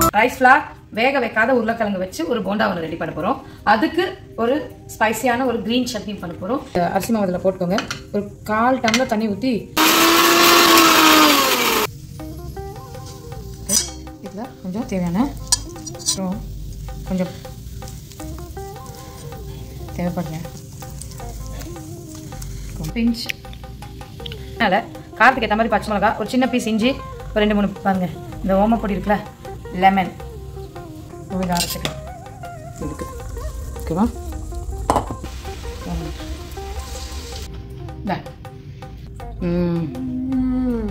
Rice flower வேக வைக்காத உருளைக்கிழங்கு வச்சு ஒரு போண்டா ஒன்று ரெடி பண்ண போகிறோம் அதுக்கு ஒரு ஸ்பைசியான ஒரு க்ரீன் சட்னி பண்ண போகிறோம் அரிசி மாவு அதில் போட்டுக்கோங்க ஒரு கால் டம்ளர் தண்ணி ஊற்றி இதில் கொஞ்சம் தேவையான அப்புறம் கொஞ்சம் தேவைப்படுங்க பிஞ்ச் அதனால் காரத்துக்கு ஏற்ற மாதிரி பச்சை மிளகா ஒரு சின்ன பீஸ் இஞ்சி ஒரு ரெண்டு மூணு பாருங்க இந்த ஓமப்பொடி இருக்குல்ல லெமன் இது அரைச்சிக்கலாம் இதுக்கு ஓகேவா இந்தா. ம்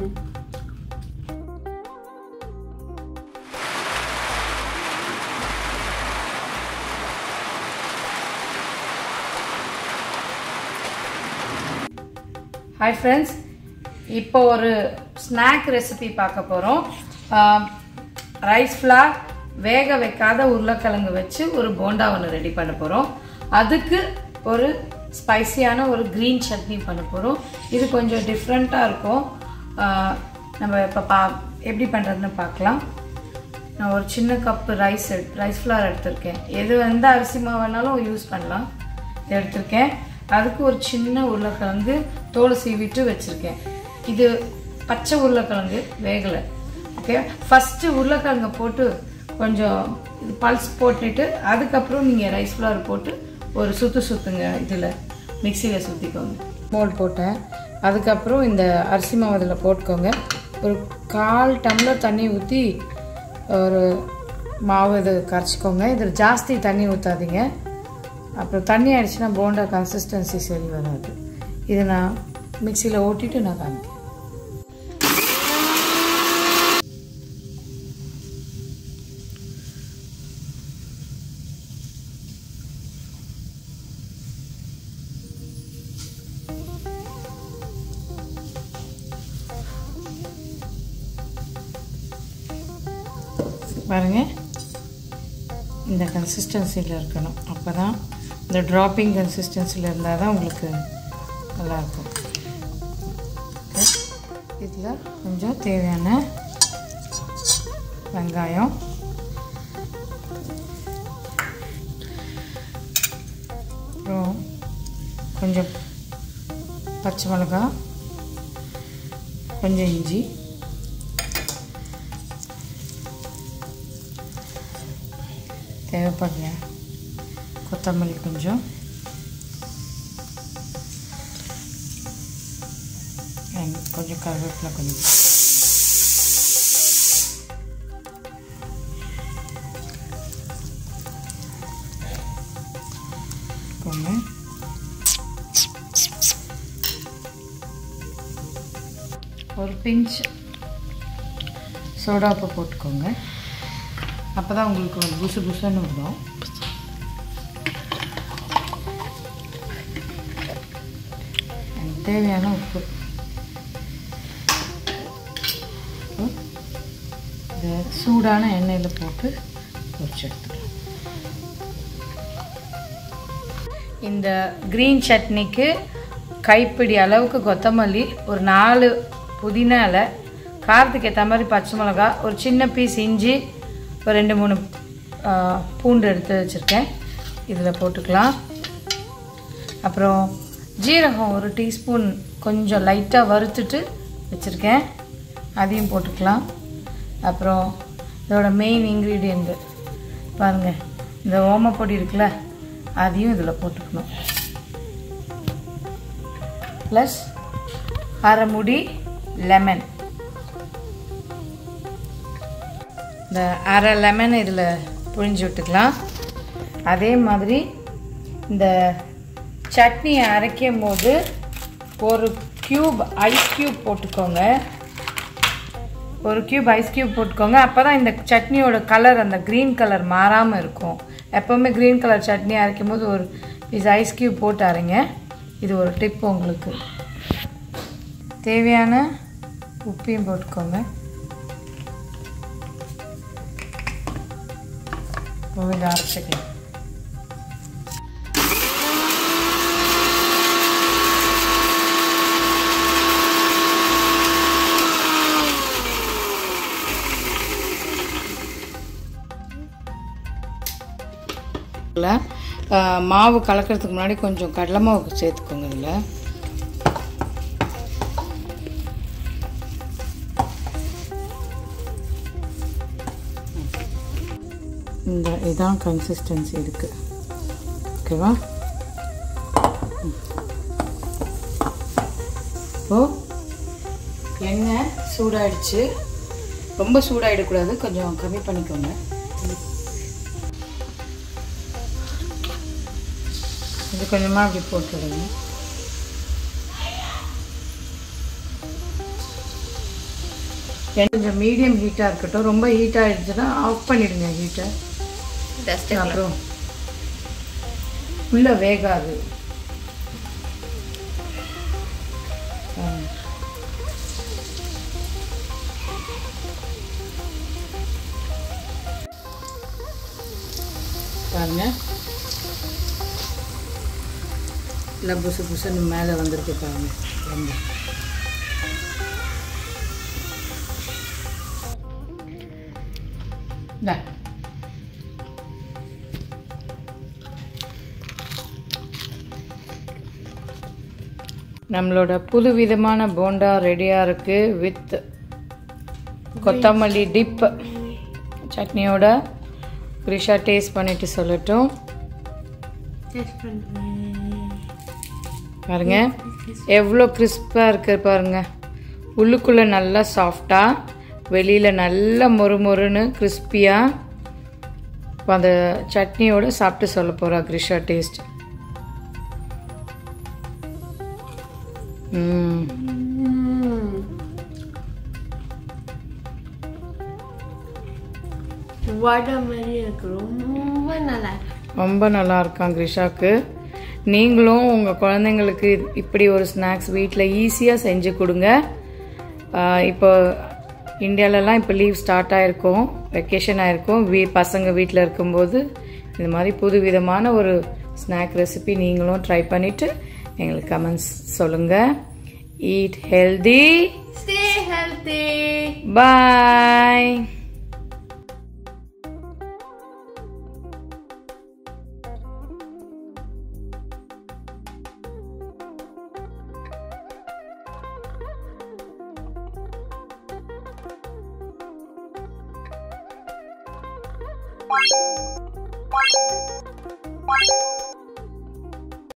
ஹாய் ஃப்ரெண்ட்ஸ் இப்போ ஒரு ஸ்நாக் ரெசிபி பார்க்க போகிறோம் ரைஸ் ஃப்ளார் வேக வைக்காத உருளைக்கிழங்கு வச்சு ஒரு போண்டா ஒன்று ரெடி பண்ண போகிறோம் அதுக்கு ஒரு ஸ்பைசியான ஒரு க்ரீன் சட்னி பண்ண போகிறோம் இது கொஞ்சம் டிஃப்ரெண்ட்டாக இருக்கும் ஆஹ் நம்ம இப்போ பா எப்படி பண்ணுறதுன்னு பார்க்கலாம் நான் ஒரு சின்ன கப்பு ரைஸ் ரைஸ் ஃப்ளார் எடுத்திருக்கேன் எது எந்த அரிசி மாவு வேணாலும் யூஸ் பண்ணலாம் இது எடுத்திருக்கேன் அதுக்கு ஒரு சின்ன உருளைக்கிழங்கு தோல் சீவிட்டு வச்சுருக்கேன் இது பச்சை உருளைக்கிழங்கு வேகலை ஓகே ஃபஸ்ட்டு உருளைக்கிழங்கை போட்டு கொஞ்சம் இது பல்ஸ் போட்டுட்டு அதுக்கப்புறம் நீங்கள் ரைஸ் ஃப்ளார் போட்டு ஒரு சுற்று சுற்றுங்க இதில் மிக்சியில் சுற்றிக்கோங்க மோல்ட் போட்டேன் அதுக்கப்புறம் இந்த அரிசி மாவு அதில் போட்டுக்கோங்க ஒரு கால் டம்ளர் தண்ணி ஊற்றி ஒரு மாவு இது கரைச்சிக்கோங்க இதில் ஜாஸ்தி தண்ணி ஊற்றாதீங்க அப்புறம் தண்ணி ஆயிடுச்சுன்னா போண்டா கன்சிஸ்டன்சி சரி வராது இது நான் மிக்சியில் ஓட்டிட்டு நான் காமிக்கிறேன் பாருங்க இந்த கன்சிஸ்டன்சியில் இருக்கணும் அப்போ தான் இந்த ட்ராப்பிங் கன்சிஸ்டன்சியில் இருந்தால் தான் உங்களுக்கு நல்லாயிருக்கும் இதில் கொஞ்சம் தேவையான வெங்காயம் அப்புறம் கொஞ்சம் பச்சை மிளகாய் கொஞ்சம் இஞ்சி தேவைப்படுங்க கொத்தமல்லி கொஞ்சம் and கொஞ்சம் கருவேப்பிலை கொஞ்சம் போங்க ஒரு பிஞ்ச் சோடா உப்பு போட்டுக்கோங்க அப்போ தான் உங்களுக்கு ஒரு புசு புசுன்னு வரும் எனக்கு தேவையான உப்பு இந்த சூடான எண்ணெயில் போட்டு பொரிச்சு எடுத்துக்கலாம் இந்த க்ரீன் சட்னிக்கு கைப்பிடி அளவுக்கு கொத்தமல்லி ஒரு நாலு புதினா இலை காரத்துக்கு ஏற்ற மாதிரி பச்சை மிளகா ஒரு சின்ன பீஸ் இஞ்சி ஒரு ரெண்டு மூணு ஆ, பூண்டு எடுத்து வச்சுருக்கேன் இதில் போட்டுக்கலாம் அப்புறம் ஜீரகம் ஒரு டீஸ்பூன் கொஞ்சம் லைட்டாக வறுத்துட்டு வச்சுருக்கேன் அதையும் போட்டுக்கலாம் அப்புறம் இதோட மெயின் இன்க்ரீடியண்ட்டு பாருங்கள் இந்த ஓமப்பொடி இருக்குல்ல அதையும் இதில் போட்டுக்கணும் ப்ளஸ் அரை முடி லெமன் இந்த அரை லெமன் இதில் புழிஞ்சு விட்டுக்கலாம் அதே மாதிரி இந்த சட்னியை அரைக்கும் போது ஒரு க்யூப் ஐஸ் க்யூப் போட்டுக்கோங்க ஒரு க்யூப் ஐஸ் க்யூப் போட்டுக்கோங்க அப்போ தான் இந்த சட்னியோட கலர் அந்த க்ரீன் கலர் மாறாமல் இருக்கும் எப்போவுமே க்ரீன் கலர் சட்னி அரைக்கும் போது ஒரு பீஸ் ஐஸ் க்யூப் போட்டு அரைங்க இது ஒரு டிப் உங்களுக்கு தேவையான உப்பையும் போட்டுக்கோங்க இப்போ இதை அரைச்சிக்கலாம் இல்லை மாவு கலக்கிறதுக்கு முன்னாடி கொஞ்சம் கடலை மாவு சேர்த்துக்கோங்க இதில் இந்த இதான் கன்சிஸ்டன்சி இருக்கு ஓகேவா இப்போ எண்ணெய் சூடாயிடுச்சு ரொம்ப சூடாயிடக்கூடாது கொஞ்சம் கம்மி பண்ணிக்கோங்க இது கொஞ்சமாக அப்படி போட்டுடுங்க எண்ணெய் கொஞ்சம் மீடியம் ஹீட்டாக இருக்கட்டும் ரொம்ப ஹீட் ஆகிடுச்சுன்னா ஆஃப் பண்ணிடுங்க ஹீட்டை அப்புறம் உள்ள வேகாது ஆ. பாருங்க இல்லை புசு புசுன்னு மேலே வந்திருக்கு பாருங்க ரொம்ப இந்தா. நம்மளோட புது விதமான போண்டா ரெடியாக இருக்குது வித் கொத்தமல்லி டிப் சட்னியோட கிரிஷா டேஸ்ட் பண்ணிட்டு சொல்லட்டும் பாருங்க எவ்வளோ கிறிஸ்பாக இருக்கு பாருங்க உள்ளுக்குள்ளே நல்லா சாஃப்டாக வெளியில் நல்லா மொறு மொறுன்னு கிறிஸ்பியாக இப்போ அந்த சட்னியோட சாப்பிட்டு சொல்ல போகிறா கிரிஷா டேஸ்ட் ம் வடை மாதிரி இருக்கு ரொம்ப நல்லா இருக்கு ரொம்ப நல்லா இருக்கான் கிரிஷாக்கு நீங்களும் உங்கள் குழந்தைங்களுக்கு இப்படி ஒரு ஸ்நாக்ஸ் வீட்டில் ஈஸியாக செஞ்சு கொடுங்க ஆஹ் இப்போ இந்தியாலலாம் இப்போ லீவ் ஸ்டார்ட் ஆகிருக்கும் வெக்கேஷன் ஆகிருக்கும் வீ பசங்க வீட்டில் இருக்கும்போது இந்த மாதிரி புது விதமான ஒரு ஸ்நாக் ரெசிபி நீங்களும் ட்ரை பண்ணிவிட்டு எங்களுக்கு கமெண்ட்ஸ் சொல்லுங்கள் eat healthy stay healthy bye Bye.